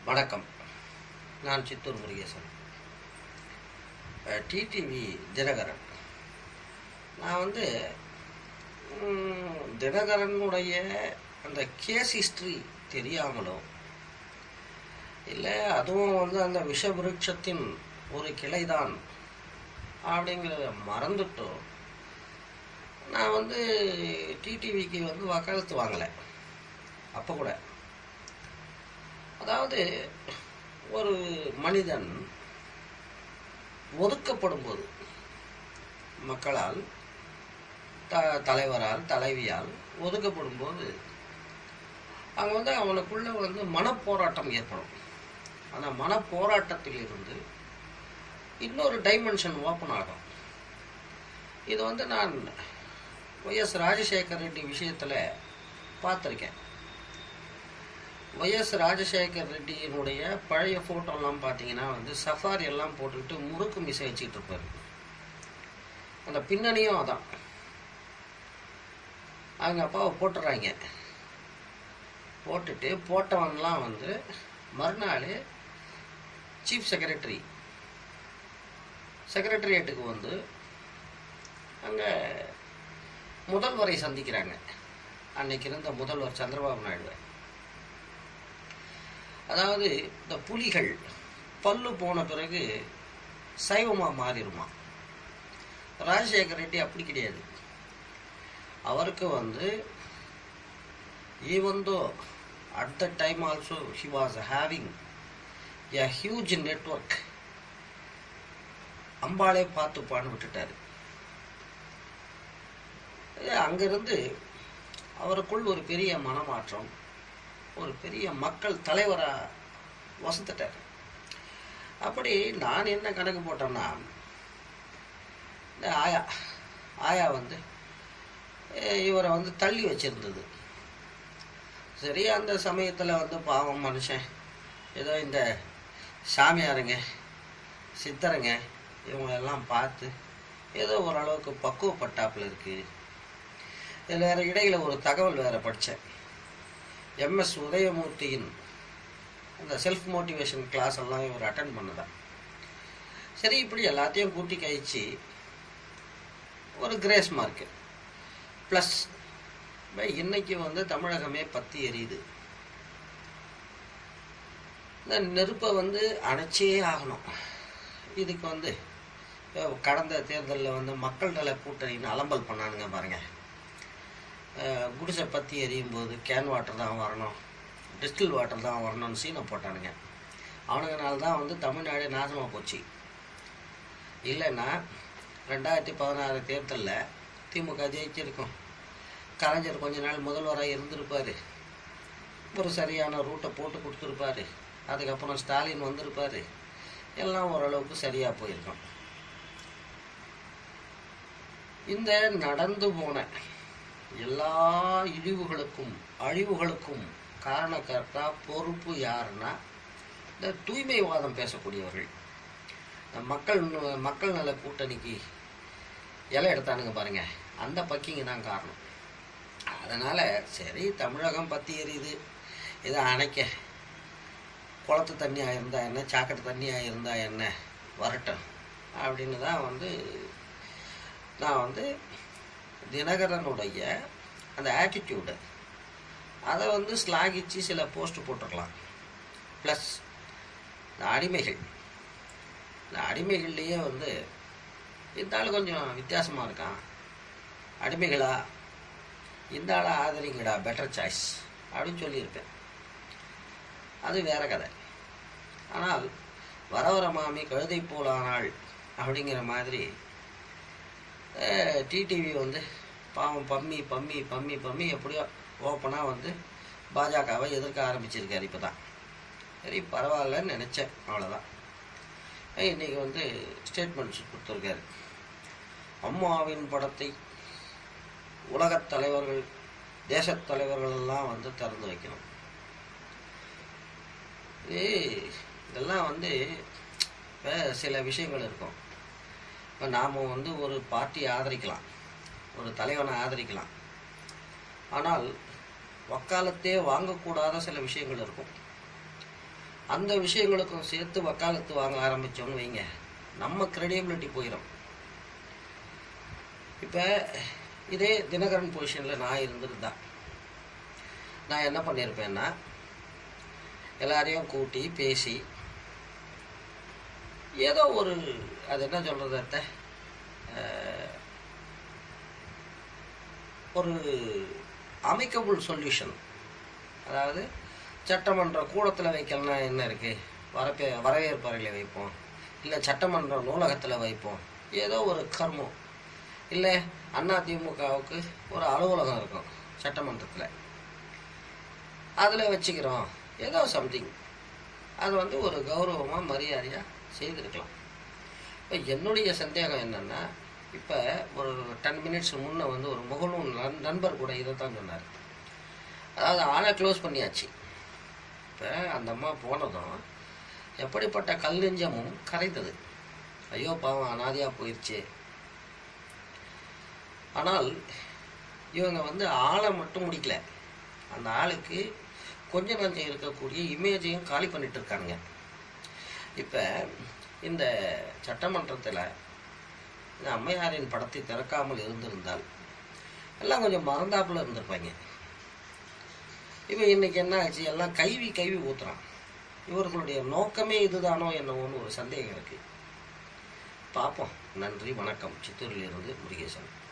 வணக்கம் நான் சித்தூர் முருகேசன் டிடிவி தினகரன் நான் வந்து ம், தினகரனுடைய அந்த கேஸ் ஹிஸ்ட்ரி தெரியாமலோ இல்லை அதுவும் வந்து அந்த விஷவிருட்சத்தின் ஒரு கிளைதான் அப்படிங்கிறத மறந்துட்டோ நான் வந்து டிடிவிக்கு வந்து வக்காலத்து வாங்கலை அப்போ கூட அதாவது ஒரு மனிதன் ஒதுக்கப்படும் போது மக்களால் த தலைவரால் தலைவியால் ஒதுக்கப்படும் போது அங்கே வந்து அவனுக்குள்ள வந்து மனப்போராட்டம் ஏற்படும் அந்த மனப்போராட்டத்தில் இருந்து இன்னொரு டைமென்ஷன் ஓப்பன் ஆகும் இது வந்து நான் ஒய்எஸ் ராஜசேகர் ரெட்டி விஷயத்தில் பார்த்துருக்கேன் ஒய்எஸ் ராஜசேகர் ரெட்டியினுடைய பழைய ஃபோட்டோலாம் பார்த்தீங்கன்னா வந்து சஃபாரி எல்லாம் போட்டுக்கிட்டு முறுக்கு மிசை வச்சுட்டு இருப்பார் அந்த பின்னணியும் அதான் அவங்க அப்பாவை போட்டுறாங்க போட்டுட்டு போட்டவன்லாம் வந்து மறுநாள் சீஃப் செக்ரட்டரி செக்ரட்டரியேட்டுக்கு வந்து அங்கே முதல்வரை சந்திக்கிறாங்க அன்னைக்கு இருந்த முதல்வர் சந்திரபாபு நாயுடு அதாவது இந்த புலிகள் பல்லு போன பிறகு சைவமாக மாறிடுமா ராஜசேகர் ரெட்டி அப்படி கிடையாது அவருக்கு வந்து even though at the time also he was having a huge network அம்பாளே பார்த்துப்பான்னு விட்டுட்டாரு அங்கிருந்து அவருக்குள் ஒரு பெரிய மனமாற்றம் ஒரு பெரிய மக்கள் தலைவராக வசந்துட்டார் அப்படி நான் என்ன கணக்கு போட்டேன்னா இந்த ஆயா ஆயா வந்து அஹ், இவரை வந்து தள்ளி வச்சிருந்தது சரி அந்த சமயத்தில் வந்து பாவம் மனுஷன் ஏதோ இந்த சாமியாருங்க சித்தருங்க இவங்களெல்லாம் பார்த்து ஏதோ ஓரளவுக்கு பக்குவப்பட்டாப்புல இருக்குது இதில் வேறு இடையில ஒரு தகவல் வேறு படித்தேன் எம்எஸ் உதயமூர்த்தியின் அந்த செல்ஃப் மோட்டிவேஷன் கிளாஸ் எல்லாம் இவர் அட்டன் பண்ணதான் சரி இப்படி எல்லாத்தையும் கூட்டி கழிச்சு ஒரு கிரேஸ் மார்க்கு ப்ளஸ் இன்னைக்கு வந்து தமிழகமே பற்றி எரியுது இந்த நெருப்பை வந்து அணைச்சே ஆகணும் இதுக்கு வந்து அஹ், கடந்த தேர்தலில் வந்து மக்கள் நல கூட்டணின்னு அலம்பல் பண்ணானுங்க பாருங்கள் அஹ் குடிசை பற்றி எரியும் போது கேன் வாட்டர் தான் வரணும் டிஸ்டில் வாட்டர் தான் வரணும்னு சீனை போட்டானுங்க அவனுங்கனால தான் வந்து தமிழ்நாடு நாசமாக போச்சு இல்லைன்னா ரெண்டாயிரத்தி பதினாறு தேர்தலில் திமுக ஜெயிச்சிருக்கும் கலைஞர் கொஞ்ச நாள் முதல்வராக இருந்திருப்பார் ஒரு சரியான ரூட்டை போட்டு கொடுத்துருப்பாரு அதுக்கப்புறம் ஸ்டாலின் வந்திருப்பார் எல்லாம் ஓரளவுக்கு சரியாக போயிருக்கும் இந்த நடந்து போன எல்லா இழிவுகளுக்கும் அழிவுகளுக்கும் காரணக்கர்த்தா பொறுப்பு யாருன்னா இந்த தூய்மைவாதம் பேசக்கூடியவர்கள் இந்த மக்கள் மக்கள் நல கூட்டணிக்கு இலை எடுத்தானுங்க பாருங்க அந்த பக்கிங்க தான் காரணம் அதனால் சரி தமிழகம் பற்றி எரியுது இதை அணைக்க குளத்து தண்ணியாக இருந்தால் என்ன சாக்கடை தண்ணியாக இருந்தால் என்ன வரட்டும் அப்படின்னு தான் வந்து நான் வந்து தினகரனுடைய அந்த ஆட்டிடியூடு அதை வந்து ஸ்லாகிச்சு சில போஸ்ட் போட்டிருக்கலாம் ப்ளஸ் இந்த அடிமைகள் இந்த அடிமைகள்லேயே வந்து இந்த ஆள் கொஞ்சம் வித்தியாசமாக இருக்கான் அடிமைகளா இந்த ஆளை ஆதரிங்கடா பெட்டர் சாய்ஸ் அப்படின்னு சொல்லியிருப்பேன் அது வேற கதை ஆனால் வர வர மாமி கழுதை போலானாள் அப்படிங்கிற மாதிரி டிடிவி வந்து பாவம் பம்மி பம்மி பம்மி பம்மி எப்படியோ ஓப்பனாக வந்து பாஜகவை எதிர்க்க ஆரம்பிச்சிருக்காரு இப்போ தான் சரி பரவாயில்லன்னு நினச்சேன் அவ்வளோதான் இன்றைக்கி வந்து ஸ்டேட்மெண்ட்ஸ் கொடுத்துருக்காரு அம்மாவின் படத்தை உலகத் தலைவர்கள் தேசத் தலைவர்கள் எல்லாம் வந்து திறந்து வைக்கணும் இது இதெல்லாம் வந்து இப்போ சில விஷயங்கள் இருக்கும் இப்போ நாம் வந்து ஒரு பார்ட்டியை ஆதரிக்கலாம் ஒரு தலைவனை ஆதரிக்கலாம் ஆனால் வக்காலத்தே வாங்கக்கூடாத சில விஷயங்கள் இருக்கும் அந்த விஷயங்களுக்கும் சேர்த்து வக்காலத்து வாங்க ஆரம்பித்தோன்னு வைங்க நம்ம கிரெடிபிலிட்டி போயிடும் இப்போ இதே தினகரன் பொசிஷனில் நான் இருந்திருந்தா நான் என்ன பண்ணியிருப்பேன்னா எல்லாரையும் கூட்டி பேசி ஏதோ ஒரு அது என்ன சொல்கிறது அத்தை அஹ், ஒரு அமைக்கபுள் சொல்யூஷன் அதாவது சட்டமன்ற கூடத்தில் வைக்கலன்னா என்ன இருக்குது வரப்பே வரவேற்பறையில் வைப்போம் இல்லை சட்டமன்ற நூலகத்தில் வைப்போம் ஏதோ ஒரு கர்மம் இல்லை அதிமுகவுக்கு ஒரு அலுவலகம் இருக்கும் சட்டமன்றத்தில் அதில் வச்சுக்கிறோம் ஏதோ சம்திங் அது வந்து ஒரு கௌரவமாக மரியாதையாக செய்திருக்கலாம் இப்போ என்னுடைய சந்தேகம் என்னென்னா இப்போ ஒரு டென் மினிட்ஸ் முன்னே வந்து ஒரு முகநூல் நண் நண்பர் கூட இதை தான் சொன்னார் அதாவது ஆளை க்ளோஸ் பண்ணியாச்சு இப்போ அந்த அம்மா போனதும் எப்படிப்பட்ட கல் நெஞ்சமும் கரைந்தது ஐயோ பாவம் அனாதையாக போயிடுச்சு ஆனால் இவங்க வந்து ஆளை மட்டும் முடிக்கல அந்த ஆளுக்கு கொஞ்சம் நஞ்சம் இருக்கக்கூடிய இமேஜையும் காலி பண்ணிட்டு இருக்காங்க இப்போ இந்த சட்டமன்றத்தில் இந்த அம்மையாரின் படத்தை திறக்காமல் இருந்திருந்தால் எல்லாம் கொஞ்சம் மறந்தாப்புல இருந்திருப்பாங்க இவன் இன்னைக்கு என்ன ஆச்சு எல்லாம் கைவி கைவி ஊத்துறான் இவர்களுடைய நோக்கமே இதுதானோ என்னவோன்னு ஒரு சந்தேகம் இருக்கு பார்ப்போம் நன்றி வணக்கம் சித்தூரிலிருந்து முருகேசன்